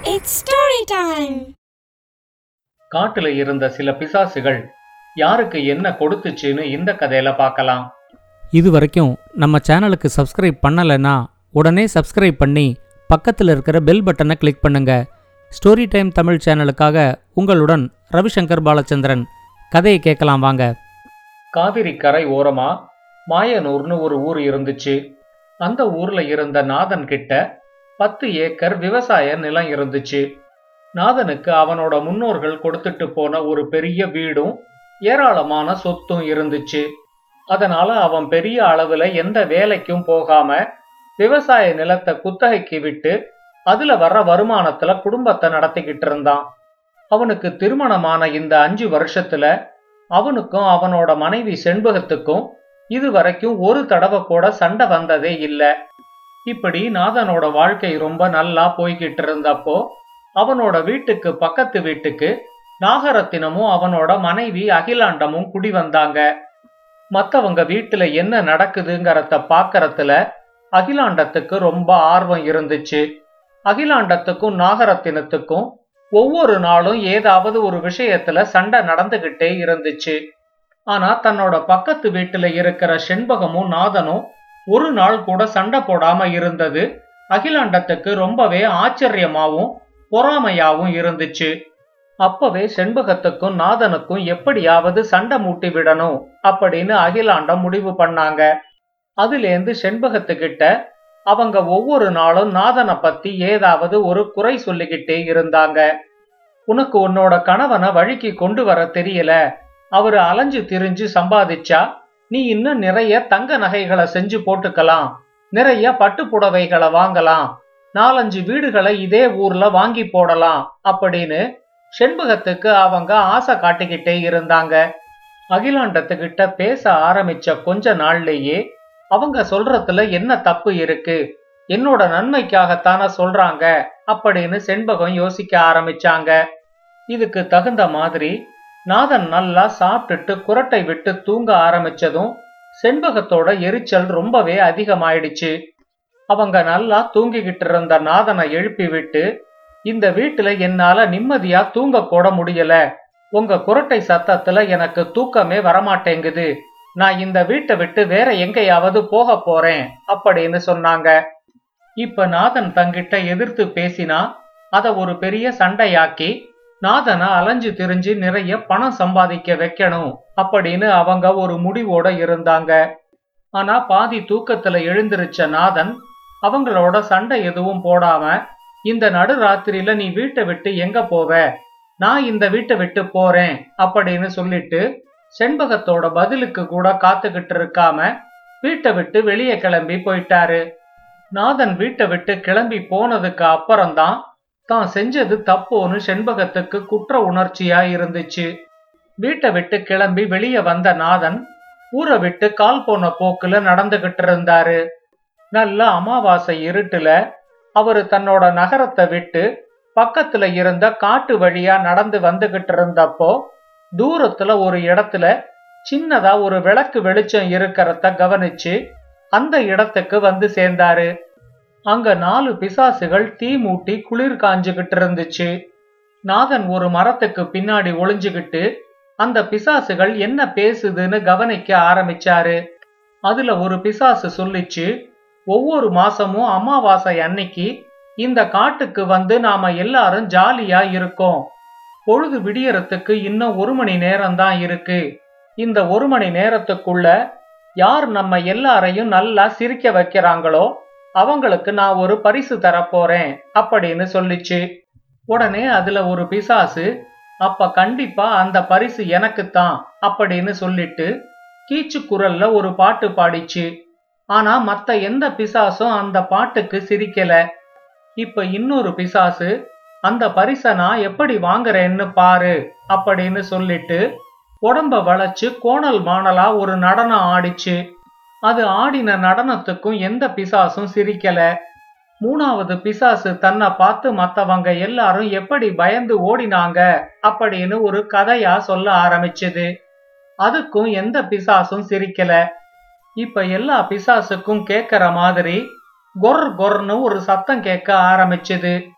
It's story time. காட்டுல இருந்த சில பிசாசுகள் யாருக்கு என்ன கொடுத்துச்சுன்னு இந்த கதையில பார்க்கலாம் இது வரைக்கும் நம்ம சேனலுக்கு சப்ஸ்கிரைப் பண்ணலைன்னா உடனே சப்ஸ்கிரைப் பண்ணி பக்கத்தில் இருக்கிற பெல் பட்டனை கிளிக் பண்ணுங்க ஸ்டோரி டைம் தமிழ் சேனலுக்காக உங்களுடன் ரவிசங்கர் பாலச்சந்திரன் கதையை கேட்கலாம் வாங்க காவிரி கரை ஓரமா மாயனூர்னு ஒரு ஊர் இருந்துச்சு அந்த ஊர்ல இருந்த நாதன் கிட்ட பத்து ஏக்கர் விவசாய நிலம் இருந்துச்சு நாதனுக்கு அவனோட முன்னோர்கள் கொடுத்துட்டு போன ஒரு பெரிய வீடும் ஏராளமான சொத்தும் இருந்துச்சு அதனால அவன் பெரிய அளவுல எந்த வேலைக்கும் போகாம விவசாய நிலத்தை குத்தகைக்கு விட்டு அதுல வர்ற வருமானத்துல குடும்பத்தை நடத்திக்கிட்டு இருந்தான் அவனுக்கு திருமணமான இந்த அஞ்சு வருஷத்துல அவனுக்கும் அவனோட மனைவி செண்பகத்துக்கும் இது வரைக்கும் ஒரு தடவை கூட சண்டை வந்ததே இல்ல இப்படி நாதனோட வாழ்க்கை ரொம்ப நல்லா போய்கிட்டு இருந்தப்போ அவனோட வீட்டுக்கு பக்கத்து வீட்டுக்கு நாகரத்தினமும் அவனோட மனைவி அகிலாண்டமும் குடி வந்தாங்க மத்தவங்க வீட்டுல என்ன நடக்குதுங்கிறத பாக்கறதுல அகிலாண்டத்துக்கு ரொம்ப ஆர்வம் இருந்துச்சு அகிலாண்டத்துக்கும் நாகரத்தினத்துக்கும் ஒவ்வொரு நாளும் ஏதாவது ஒரு விஷயத்துல சண்டை நடந்துகிட்டே இருந்துச்சு ஆனா தன்னோட பக்கத்து வீட்டுல இருக்கிற செண்பகமும் நாதனும் ஒரு நாள் கூட சண்டை போடாம இருந்தது அகிலாண்டத்துக்கு ரொம்பவே ஆச்சரியமாவும் பொறாமையாவும் இருந்துச்சு அப்பவே செண்பகத்துக்கும் நாதனுக்கும் எப்படியாவது சண்டை மூட்டி விடணும் அப்படின்னு அகிலாண்டம் முடிவு பண்ணாங்க அதுலேருந்து செண்பகத்துக்கிட்ட அவங்க ஒவ்வொரு நாளும் நாதனை பத்தி ஏதாவது ஒரு குறை சொல்லிக்கிட்டே இருந்தாங்க உனக்கு உன்னோட கணவனை வழிக்கு கொண்டு வர தெரியல அவரு அலைஞ்சு திரிஞ்சு சம்பாதிச்சா நீ இன்னும் நிறைய தங்க நகைகளை செஞ்சு போட்டுக்கலாம் நிறைய பட்டு புடவைகளை வாங்கலாம் நாலஞ்சு வீடுகளை இதே ஊர்ல வாங்கி போடலாம் அப்படின்னு செண்பகத்துக்கு அவங்க ஆசை காட்டிக்கிட்டே இருந்தாங்க அகிலாண்டத்துக்கிட்ட பேச ஆரம்பிச்ச கொஞ்ச நாள்லயே அவங்க சொல்றதுல என்ன தப்பு இருக்கு என்னோட நன்மைக்காகத்தானே சொல்றாங்க அப்படின்னு செண்பகம் யோசிக்க ஆரம்பிச்சாங்க இதுக்கு தகுந்த மாதிரி நாதன் நல்லா சாப்பிட்டுட்டு குரட்டை விட்டு தூங்க ஆரம்பிச்சதும் செண்பகத்தோட எரிச்சல் ரொம்பவே அதிகமாயிடுச்சு அவங்க நல்லா தூங்கிக்கிட்டு இருந்த நாதனை எழுப்பி விட்டு இந்த வீட்டுல என்னால நிம்மதியா தூங்க கூட முடியல உங்க குரட்டை சத்தத்துல எனக்கு தூக்கமே வரமாட்டேங்குது நான் இந்த வீட்டை விட்டு வேற எங்கேயாவது போக போறேன் அப்படின்னு சொன்னாங்க இப்ப நாதன் தங்கிட்ட எதிர்த்து பேசினா அத ஒரு பெரிய சண்டையாக்கி நாதனை அலைஞ்சு திரிஞ்சு நிறைய பணம் சம்பாதிக்க வைக்கணும் அப்படின்னு அவங்க ஒரு முடிவோட இருந்தாங்க ஆனா பாதி தூக்கத்துல எழுந்திருச்ச நாதன் அவங்களோட சண்டை எதுவும் போடாம இந்த நடுராத்திரியில நீ வீட்டை விட்டு எங்க போவ நான் இந்த வீட்டை விட்டு போறேன் அப்படின்னு சொல்லிட்டு செண்பகத்தோட பதிலுக்கு கூட காத்துக்கிட்டு இருக்காம வீட்டை விட்டு வெளியே கிளம்பி போயிட்டாரு நாதன் வீட்டை விட்டு கிளம்பி போனதுக்கு அப்புறம்தான் தான் செஞ்சது தப்போன்னு செண்பகத்துக்கு குற்ற உணர்ச்சியா இருந்துச்சு வீட்டை விட்டு கிளம்பி வெளியே வந்த நாதன் ஊரை விட்டு கால் போன போக்குல நடந்துகிட்டு இருந்தாரு நல்ல அமாவாசை இருட்டுல அவரு தன்னோட நகரத்தை விட்டு பக்கத்துல இருந்த காட்டு வழியா நடந்து வந்துகிட்டு இருந்தப்போ தூரத்துல ஒரு இடத்துல சின்னதா ஒரு விளக்கு வெளிச்சம் இருக்கிறத கவனிச்சு அந்த இடத்துக்கு வந்து சேர்ந்தாரு அங்க நாலு பிசாசுகள் தீ மூட்டி குளிர் காஞ்சுகிட்டு இருந்துச்சு நாதன் ஒரு மரத்துக்கு பின்னாடி ஒளிஞ்சுகிட்டு அந்த பிசாசுகள் என்ன பேசுதுன்னு கவனிக்க ஆரம்பிச்சாரு அதுல ஒரு பிசாசு சொல்லிச்சு ஒவ்வொரு மாசமும் அமாவாசை அன்னைக்கு இந்த காட்டுக்கு வந்து நாம எல்லாரும் ஜாலியா இருக்கோம் பொழுது விடியறதுக்கு இன்னும் ஒரு மணி நேரம் தான் இருக்கு இந்த ஒரு மணி நேரத்துக்குள்ள யார் நம்ம எல்லாரையும் நல்லா சிரிக்க வைக்கிறாங்களோ அவங்களுக்கு நான் ஒரு பரிசு தரப்போறேன் அப்படின்னு சொல்லிச்சு உடனே அதுல ஒரு பிசாசு அப்ப கண்டிப்பா அந்த பரிசு எனக்குத்தான் அப்படின்னு சொல்லிட்டு கீச்சு குரல்ல ஒரு பாட்டு பாடிச்சு ஆனா மத்த எந்த பிசாசும் அந்த பாட்டுக்கு சிரிக்கல இப்ப இன்னொரு பிசாசு அந்த பரிசை நான் எப்படி வாங்குறேன்னு பாரு அப்படின்னு சொல்லிட்டு உடம்ப வளைச்சு கோணல் மாணலா ஒரு நடனம் ஆடிச்சு அது ஆடின நடனத்துக்கும் எந்த பிசாசும் சிரிக்கல மூணாவது பிசாசு தன்னை பார்த்து மத்தவங்க எல்லாரும் எப்படி பயந்து ஓடினாங்க அப்படின்னு ஒரு கதையா சொல்ல ஆரம்பிச்சது அதுக்கும் எந்த பிசாசும் சிரிக்கல இப்ப எல்லா பிசாசுக்கும் கேக்குற மாதிரி கொர் கொர்னு ஒரு சத்தம் கேட்க ஆரம்பிச்சது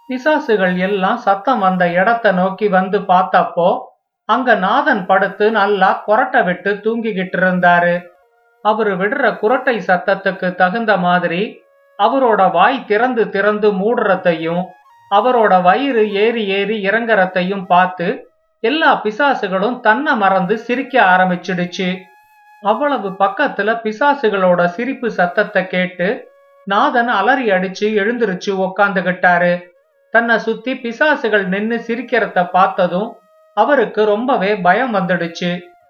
பிசாசுகள் எல்லாம் சத்தம் வந்த இடத்த நோக்கி வந்து பார்த்தப்போ அங்க நாதன் படுத்து நல்லா கொரட்டை விட்டு தூங்கிக்கிட்டு இருந்தாரு அவரு விடுற குரட்டை சத்தத்துக்கு தகுந்த மாதிரி அவரோட வாய் திறந்து திறந்து மூடுறதையும் அவரோட வயிறு ஏறி ஏறி இறங்குறதையும் பார்த்து எல்லா பிசாசுகளும் தன்னை மறந்து சிரிக்க ஆரம்பிச்சிடுச்சு அவ்வளவு பக்கத்துல பிசாசுகளோட சிரிப்பு சத்தத்தை கேட்டு நாதன் அலறி அடிச்சு எழுந்திருச்சு உக்காந்துகிட்டாரு தன்னை சுத்தி பிசாசுகள் நின்னு சிரிக்கிறத பார்த்ததும் அவருக்கு ரொம்பவே பயம் வந்துடுச்சு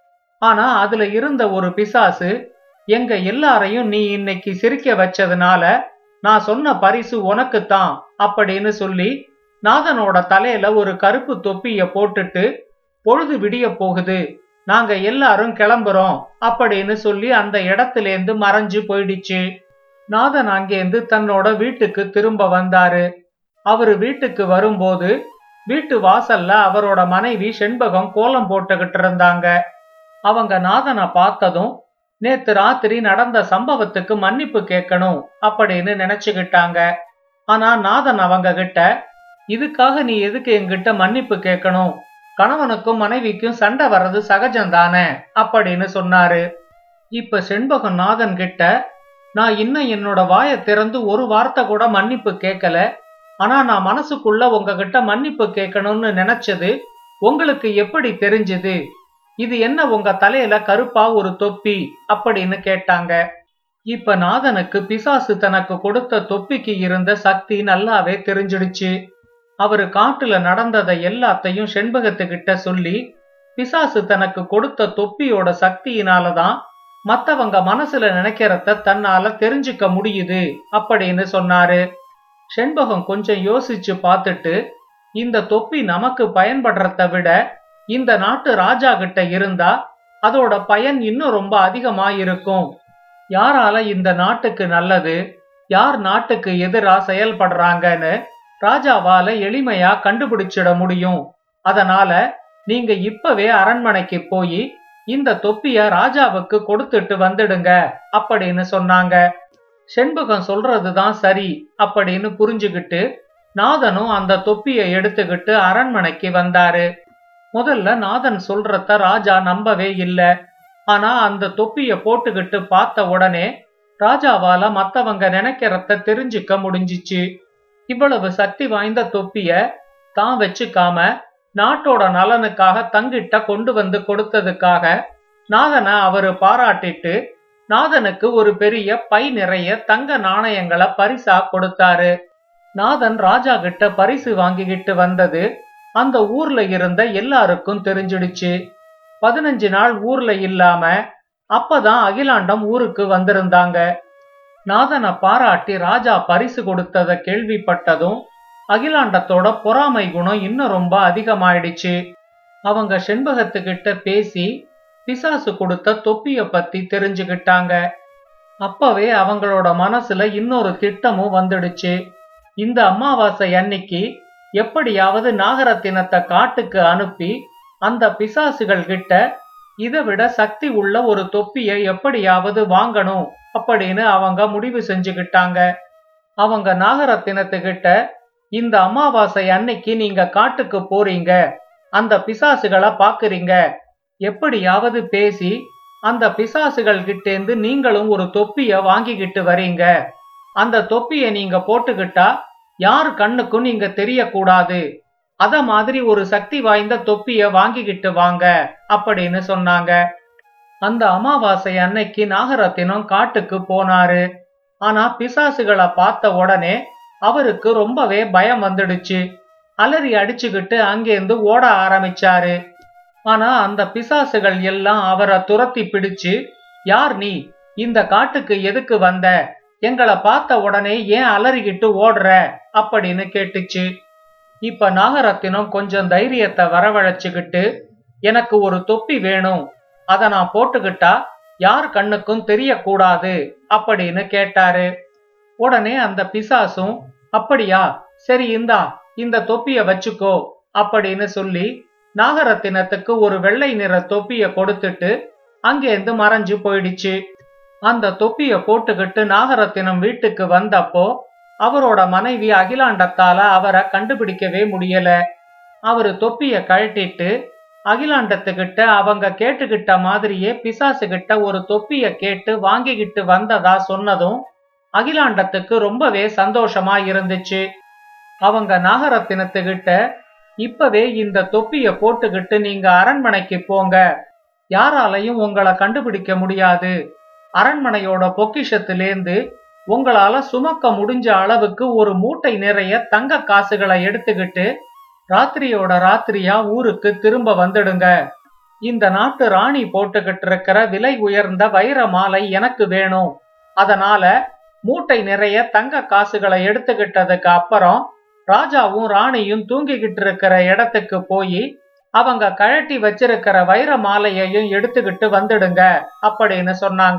ஆனா அதுல இருந்த ஒரு பிசாசு எங்க எல்லாரையும் நீ இன்னைக்கு சிரிக்க வச்சதுனால நான் சொன்ன பரிசு உனக்குத்தான் அப்படின்னு சொல்லி நாதனோட தலையில ஒரு கருப்பு தொப்பிய போட்டுட்டு பொழுது விடிய போகுது நாங்க எல்லாரும் கிளம்புறோம் அப்படின்னு சொல்லி அந்த இடத்திலேந்து மறைஞ்சு போயிடுச்சு நாதன் அங்கேருந்து தன்னோட வீட்டுக்கு திரும்ப வந்தாரு அவரு வீட்டுக்கு வரும்போது வீட்டு வாசல்ல அவரோட மனைவி செண்பகம் கோலம் போட்டுக்கிட்டு இருந்தாங்க அவங்க நாதனை பார்த்ததும் நேத்து ராத்திரி நடந்த சம்பவத்துக்கு மன்னிப்பு கேட்கணும் அப்படின்னு நினைச்சுக்கிட்டாங்க ஆனா நாதன் அவங்க கிட்ட இதுக்காக நீ எதுக்கு என்கிட்ட மன்னிப்பு கேட்கணும் கணவனுக்கும் மனைவிக்கும் சண்டை வர்றது சகஜம்தானே அப்படின்னு சொன்னாரு இப்ப செண்பகம் நாதன் கிட்ட நான் இன்னும் என்னோட வாயை திறந்து ஒரு வார்த்தை கூட மன்னிப்பு கேட்கல ஆனா நான் மனசுக்குள்ள உங்ககிட்ட மன்னிப்பு கேட்கணும்னு நினைச்சது உங்களுக்கு எப்படி தெரிஞ்சது இது என்ன உங்க தலையில கருப்பா ஒரு தொப்பி அப்படின்னு கேட்டாங்க இப்ப நாதனுக்கு பிசாசு தனக்கு கொடுத்த தொப்பிக்கு இருந்த சக்தி நல்லாவே தெரிஞ்சிடுச்சு அவரு காட்டுல நடந்ததை எல்லாத்தையும் செண்பகத்துக்கிட்ட சொல்லி பிசாசு தனக்கு கொடுத்த தொப்பியோட சக்தியினாலதான் மத்தவங்க மனசுல நினைக்கிறத தன்னால தெரிஞ்சுக்க முடியுது அப்படின்னு சொன்னாரு செண்பகம் கொஞ்சம் யோசிச்சு பார்த்துட்டு இந்த தொப்பி நமக்கு பயன்படுறத விட இந்த நாட்டு ராஜா கிட்ட இருந்தா அதோட பயன் இன்னும் ரொம்ப அதிகமா இருக்கும் யாரால இந்த நாட்டுக்கு நல்லது யார் நாட்டுக்கு எதிரா செயல்படுறாங்கன்னு ராஜாவால எளிமையா கண்டுபிடிச்சிட முடியும் அதனால நீங்க இப்பவே அரண்மனைக்கு போய் இந்த தொப்பிய ராஜாவுக்கு கொடுத்துட்டு வந்துடுங்க அப்படின்னு சொன்னாங்க செண்பகம் சொல்றதுதான் சரி அப்படின்னு புரிஞ்சுகிட்டு நாதனும் அந்த தொப்பிய எடுத்துக்கிட்டு அரண்மனைக்கு வந்தாரு முதல்ல நாதன் சொல்றத ராஜா நம்பவே இல்ல ஆனா அந்த தொப்பிய போட்டுக்கிட்டு பார்த்த உடனே ராஜாவால மத்தவங்க நினைக்கிறத தெரிஞ்சுக்க முடிஞ்சிச்சு இவ்வளவு சக்தி வாய்ந்த தொப்பிய தான் வச்சுக்காம நாட்டோட நலனுக்காக தங்கிட்ட கொண்டு வந்து கொடுத்ததுக்காக நாதனை அவரு பாராட்டிட்டு நாதனுக்கு ஒரு பெரிய பை நிறைய தங்க நாணயங்களை பரிசா கொடுத்தாரு நாதன் ராஜா கிட்ட பரிசு வாங்கிக்கிட்டு வந்தது அந்த ஊர்ல இருந்த எல்லாருக்கும் தெரிஞ்சிடுச்சு பதினஞ்சு நாள் ஊர்ல இல்லாம அப்பதான் அகிலாண்டம் ஊருக்கு வந்திருந்தாங்க நாதனை பாராட்டி ராஜா பரிசு கொடுத்தத கேள்விப்பட்டதும் அகிலாண்டத்தோட பொறாமை குணம் இன்னும் ரொம்ப அதிகமாயிடுச்சு அவங்க செண்பகத்துக்கிட்ட பேசி பிசாசு கொடுத்த தொப்பிய பத்தி தெரிஞ்சுக்கிட்டாங்க அப்பவே அவங்களோட மனசுல இன்னொரு திட்டமும் வந்துடுச்சு இந்த அமாவாசை அன்னைக்கு எப்படியாவது நாகரத்தினத்தை காட்டுக்கு அனுப்பி அந்த பிசாசுகள் கிட்ட இதை விட சக்தி உள்ள ஒரு தொப்பிய எப்படியாவது வாங்கணும் அப்படின்னு அவங்க முடிவு செஞ்சுக்கிட்டாங்க அவங்க நாகரத்தினத்துக்கிட்ட இந்த அமாவாசை அன்னைக்கு நீங்க காட்டுக்கு போறீங்க அந்த பிசாசுகளை பாக்குறீங்க எப்படியாவது பேசி அந்த பிசாசுகள் கிட்டேந்து நீங்களும் ஒரு தொப்பிய வாங்கிக்கிட்டு வரீங்க அந்த தொப்பிய நீங்க போட்டுக்கிட்டா யார் கண்ணுக்கும் நீங்க தெரியக்கூடாது அத மாதிரி ஒரு சக்தி வாய்ந்த தொப்பிய வாங்கிக்கிட்டு வாங்க அப்படின்னு சொன்னாங்க அந்த அமாவாசை அன்னைக்கு நாகரத்தினம் காட்டுக்கு போனாரு ஆனா பிசாசுகளை பார்த்த உடனே அவருக்கு ரொம்பவே பயம் வந்துடுச்சு அலறி அடிச்சுக்கிட்டு அங்கேருந்து ஓட ஆரம்பிச்சாரு ஆனா அந்த பிசாசுகள் எல்லாம் அவரை துரத்தி பிடிச்சு யார் நீ இந்த காட்டுக்கு எதுக்கு வந்த எங்களை பார்த்த உடனே ஏன் அலறிக்கிட்டு ஓடுற அப்படின்னு கேட்டுச்சு இப்ப நாகரத்தினம் கொஞ்சம் தைரியத்தை வரவழைச்சுக்கிட்டு எனக்கு ஒரு தொப்பி வேணும் அத நான் போட்டுக்கிட்டா யார் கண்ணுக்கும் தெரியக்கூடாது அப்படின்னு கேட்டாரு உடனே அந்த பிசாசும் அப்படியா சரி இந்தா இந்த தொப்பிய வச்சுக்கோ அப்படின்னு சொல்லி நாகரத்தினத்துக்கு ஒரு வெள்ளை நிற தொப்பிய கொடுத்துட்டு அங்கேருந்து மறைஞ்சு போயிடுச்சு அந்த தொப்பிய போட்டுக்கிட்டு நாகரத்தினம் வீட்டுக்கு வந்தப்போ அவரோட மனைவி அகிலாண்டத்தால அவரை கண்டுபிடிக்கவே முடியல அவரு தொப்பிய கழட்டிட்டு அகிலாண்டத்துக்கிட்ட அவங்க கேட்டுக்கிட்ட மாதிரியே பிசாசுகிட்ட ஒரு தொப்பிய கேட்டு வாங்கிக்கிட்டு வந்ததா சொன்னதும் அகிலாண்டத்துக்கு ரொம்பவே சந்தோஷமா இருந்துச்சு அவங்க நாகரத்தினத்துக்கிட்ட இப்பவே இந்த தொப்பிய போட்டுக்கிட்டு நீங்க அரண்மனைக்கு போங்க யாராலையும் உங்களை கண்டுபிடிக்க முடியாது அரண்மனையோட பொக்கிஷத்திலேந்து உங்களால சுமக்க முடிஞ்ச அளவுக்கு ஒரு மூட்டை நிறைய தங்க காசுகளை எடுத்துக்கிட்டு ராத்திரியோட ராத்திரியா ஊருக்கு திரும்ப வந்துடுங்க இந்த நாட்டு ராணி போட்டுக்கிட்டு இருக்கிற விலை உயர்ந்த வைர மாலை எனக்கு வேணும் அதனால மூட்டை நிறைய தங்க காசுகளை எடுத்துக்கிட்டதுக்கு அப்புறம் ராஜாவும் ராணியும் தூங்கிக்கிட்டு இருக்கிற இடத்துக்கு போய் அவங்க கழட்டி வச்சிருக்கிற வைர மாலையையும் எடுத்துக்கிட்டு வந்துடுங்க அப்படின்னு சொன்னாங்க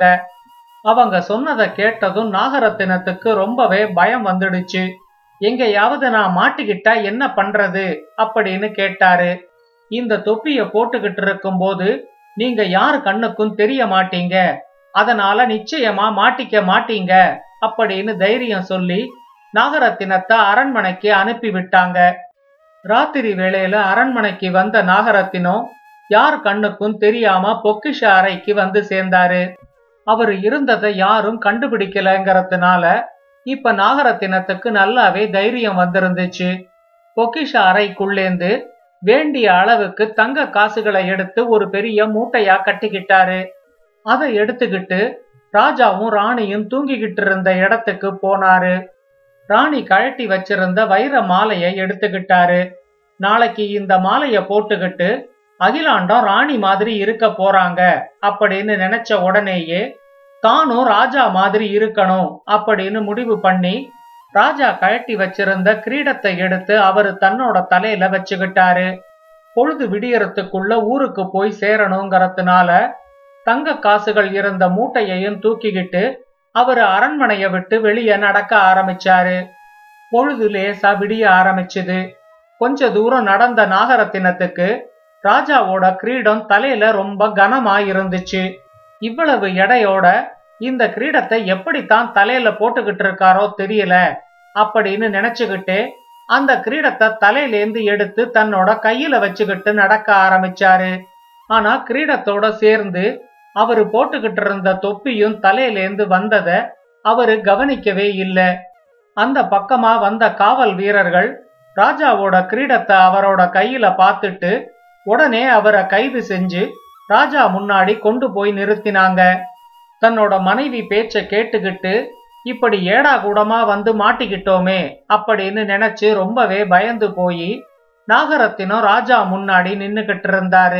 அவங்க சொன்னதை கேட்டதும் நாகரத்தினத்துக்கு ரொம்பவே பயம் வந்துடுச்சு எங்கேயாவது நான் மாட்டிக்கிட்டா என்ன பண்றது அப்படின்னு கேட்டாரு இந்த தொப்பிய போட்டுக்கிட்டு இருக்கும்போது நீங்க யார் கண்ணுக்கும் தெரிய மாட்டீங்க அதனால நிச்சயமா மாட்டிக்க மாட்டீங்க அப்படின்னு தைரியம் சொல்லி நாகரத்தினத்தை அரண்மனைக்கு அனுப்பி விட்டாங்க ராத்திரி வேளையில அரண்மனைக்கு வந்த நாகரத்தினம் யார் கண்ணுக்கும் தெரியாம பொக்கிஷ அறைக்கு வந்து சேர்ந்தாரு அவர் இருந்ததை யாரும் கண்டுபிடிக்கலங்கிறதுனால இப்ப நாகரத்தினத்துக்கு நல்லாவே தைரியம் வந்திருந்துச்சு பொக்கிஷ அறைக்குள்ளேந்து வேண்டிய அளவுக்கு தங்க காசுகளை எடுத்து ஒரு பெரிய மூட்டையா கட்டிக்கிட்டாரு அதை எடுத்துக்கிட்டு ராஜாவும் ராணியும் தூங்கிக்கிட்டு இருந்த இடத்துக்கு போனாரு ராணி கழட்டி வச்சிருந்த வைர மாலையை எடுத்துக்கிட்டாரு நாளைக்கு இந்த மாலைய போட்டுக்கிட்டு அகிலாண்டம் ராணி மாதிரி இருக்க போறாங்க அப்படின்னு நினைச்ச உடனேயே தானும் ராஜா மாதிரி இருக்கணும் அப்படின்னு முடிவு பண்ணி ராஜா கழட்டி வச்சிருந்த கிரீடத்தை எடுத்து அவரு தன்னோட தலையில வச்சுக்கிட்டாரு பொழுது விடியறதுக்குள்ள ஊருக்கு போய் சேரணுங்கிறதுனால தங்க காசுகள் இருந்த மூட்டையையும் தூக்கிக்கிட்டு அவரு அரண்மனைய விட்டு வெளியே நடக்க ஆரம்பிச்சாரு பொழுது லேசா விடிய ஆரம்பிச்சுது கொஞ்ச தூரம் நடந்த நாகரத்தினத்துக்கு ராஜாவோட கிரீடம் தலையில ரொம்ப கனமா இருந்துச்சு இவ்வளவு எடையோட இந்த கிரீடத்தை எப்படித்தான் தலையில போட்டுக்கிட்டு இருக்காரோ தெரியல அப்படின்னு நினைச்சுக்கிட்டே அந்த கிரீடத்தை தலையிலேந்து எடுத்து தன்னோட கையில வச்சுக்கிட்டு நடக்க ஆரம்பிச்சாரு ஆனா கிரீடத்தோட சேர்ந்து அவரு போட்டுக்கிட்டு இருந்த தொப்பியும் தலையிலேந்து வந்தத அவரு கவனிக்கவே இல்லை அந்த பக்கமா வந்த காவல் வீரர்கள் ராஜாவோட கிரீடத்தை அவரோட கையில பார்த்துட்டு உடனே அவரை கைது செஞ்சு ராஜா முன்னாடி கொண்டு போய் நிறுத்தினாங்க தன்னோட மனைவி பேச்ச கேட்டுக்கிட்டு இப்படி ஏடா கூடமா வந்து மாட்டிக்கிட்டோமே அப்படின்னு நினைச்சு ரொம்பவே பயந்து போய் நாகரத்தினம் ராஜா முன்னாடி நின்னுகிட்டு இருந்தாரு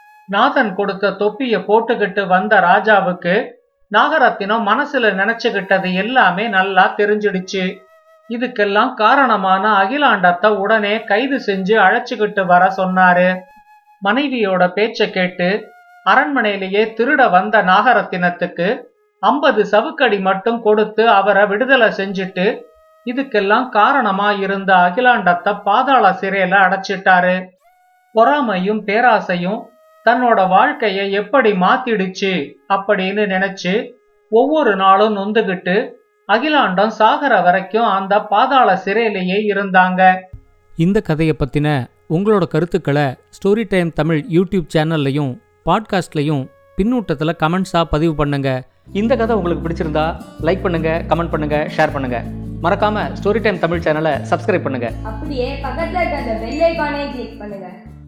நாதன் கொடுத்த தொப்பிய போட்டுக்கிட்டு வந்த ராஜாவுக்கு நாகரத்தினம் மனசுல நினைச்சுக்கிட்டது எல்லாமே நல்லா தெரிஞ்சிடுச்சு இதுக்கெல்லாம் காரணமான அகிலாண்டத்தை உடனே கைது செஞ்சு அழைச்சுக்கிட்டு வர சொன்னாரு மனைவியோட பேச்ச கேட்டு அரண்மனையிலேயே திருட வந்த நாகரத்தினத்துக்கு ஐம்பது சவுக்கடி மட்டும் கொடுத்து அவரை விடுதலை செஞ்சுட்டு இதுக்கெல்லாம் காரணமா இருந்த அகிலாண்டத்தை பாதாள சிறையில அடைச்சிட்டாரு பொறாமையும் பேராசையும் தன்னோட வாழ்க்கைய எப்படி மாத்திடுச்சு அப்படின்னு நினைச்சு ஒவ்வொரு நாளும் நொந்துகிட்டு அகிலாண்டம் சாகர வரைக்கும் அந்த பாதாள சிறையிலேயே இருந்தாங்க இந்த கதையை பற்றின உங்களோட கருத்துக்களை ஸ்டோரி டைம் தமிழ் யூடியூப் சேனல்லையும் பாட்காஸ்ட்லையும் பின்னூட்டத்தில் கமெண்ட்ஸாக பதிவு பண்ணுங்க இந்த கதை உங்களுக்கு பிடிச்சிருந்தா லைக் பண்ணுங்க கமெண்ட் பண்ணுங்க ஷேர் பண்ணுங்க மறக்காம ஸ்டோரி டைம் தமிழ் சேனலை சப்ஸ்கிரைப் பண்ணுங்க அப்படியே பக்கத்துல இருக்க அந்த பெல் ஐகானையும் கிளிக் பண்ணுங்க